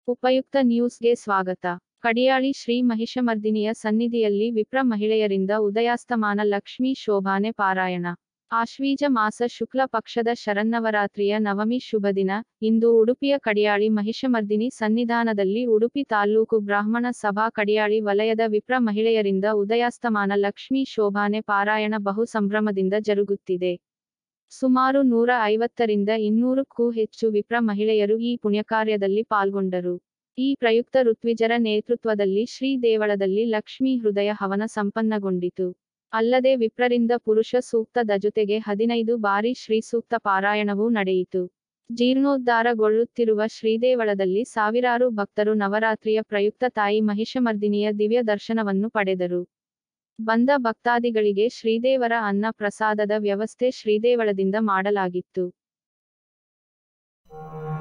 ಉಪಯುಕ್ತ ನ್ಯೂಸ್ಗೆ ಸ್ವಾಗತ ಕಡಿಯಾಳಿ ಶ್ರೀ ಮಹಿಷಮರ್ದಿನಿಯ ಸನ್ನಿಧಿಯಲ್ಲಿ ವಿಪ್ರ ಮಹಿಳೆಯರಿಂದ ಉದಯಾಸ್ತಮಾನ ಲಕ್ಷ್ಮೀ ಶೋಭಾನೆ ಪಾರಾಯಣ ಆಶ್ವೀಜ ಮಾಸ ಶುಕ್ಲ ಪಕ್ಷದ ಶರನ್ನವರಾತ್ರಿಯ ನವಮಿ ಶುಭ ದಿನ ಇಂದು ಉಡುಪಿಯ ಕಡಿಯಾಳಿ ಮಹಿಷಮರ್ದಿನಿ ಸನ್ನಿಧಾನದಲ್ಲಿ ಉಡುಪಿ ತಾಲ್ಲೂಕು ಬ್ರಾಹ್ಮಣ ಸಭಾ ಕಡಿಯಾಳಿ ವಲಯದ ವಿಪ್ರ ಮಹಿಳೆಯರಿಂದ ಉದಯಾಸ್ತಮಾನ ಲಕ್ಷ್ಮೀ ಶೋಭಾನೆ ಪಾರಾಯಣ ಬಹು ಸಂಭ್ರಮದಿಂದ ಜರುಗುತ್ತಿದೆ ಸುಮಾರು ನೂರ ಐವತ್ತರಿಂದ ಇನ್ನೂರಕ್ಕೂ ಹೆಚ್ಚು ವಿಪ್ರ ಮಹಿಳೆಯರು ಈ ಪುಣ್ಯಕಾರ್ಯದಲ್ಲಿ ಪಾಲ್ಗೊಂಡರು ಈ ಪ್ರಯುಕ್ತ ಋತ್ವಿಜರ ನೇತೃತ್ವದಲ್ಲಿ ಶ್ರೀ ದೇವಳದಲ್ಲಿ ಲಕ್ಷ್ಮೀ ಹೃದಯ ಹವನ ಸಂಪನ್ನಗೊಂಡಿತು ಅಲ್ಲದೆ ವಿಪ್ರರಿಂದ ಪುರುಷ ಸೂಕ್ತದ ಜೊತೆಗೆ ಹದಿನೈದು ಬಾರಿ ಶ್ರೀ ಸೂಕ್ತ ಪಾರಾಯಣವೂ ನಡೆಯಿತು ಜೀರ್ಣೋದ್ಧಾರಗೊಳ್ಳುತ್ತಿರುವ ಶ್ರೀದೇವಳದಲ್ಲಿ ಸಾವಿರಾರು ಭಕ್ತರು ನವರಾತ್ರಿಯ ಪ್ರಯುಕ್ತ ತಾಯಿ ಮಹಿಷಮರ್ದಿನಿಯ ದಿವ್ಯ ದರ್ಶನವನ್ನು ಪಡೆದರು ಬಂದ ಭಕ್ತಾದಿಗಳಿಗೆ ಶ್ರೀದೇವರ ಅನ್ನ ಪ್ರಸಾದದ ವ್ಯವಸ್ಥೆ ಶ್ರೀದೇವಳದಿಂದ ಮಾಡಲಾಗಿತ್ತು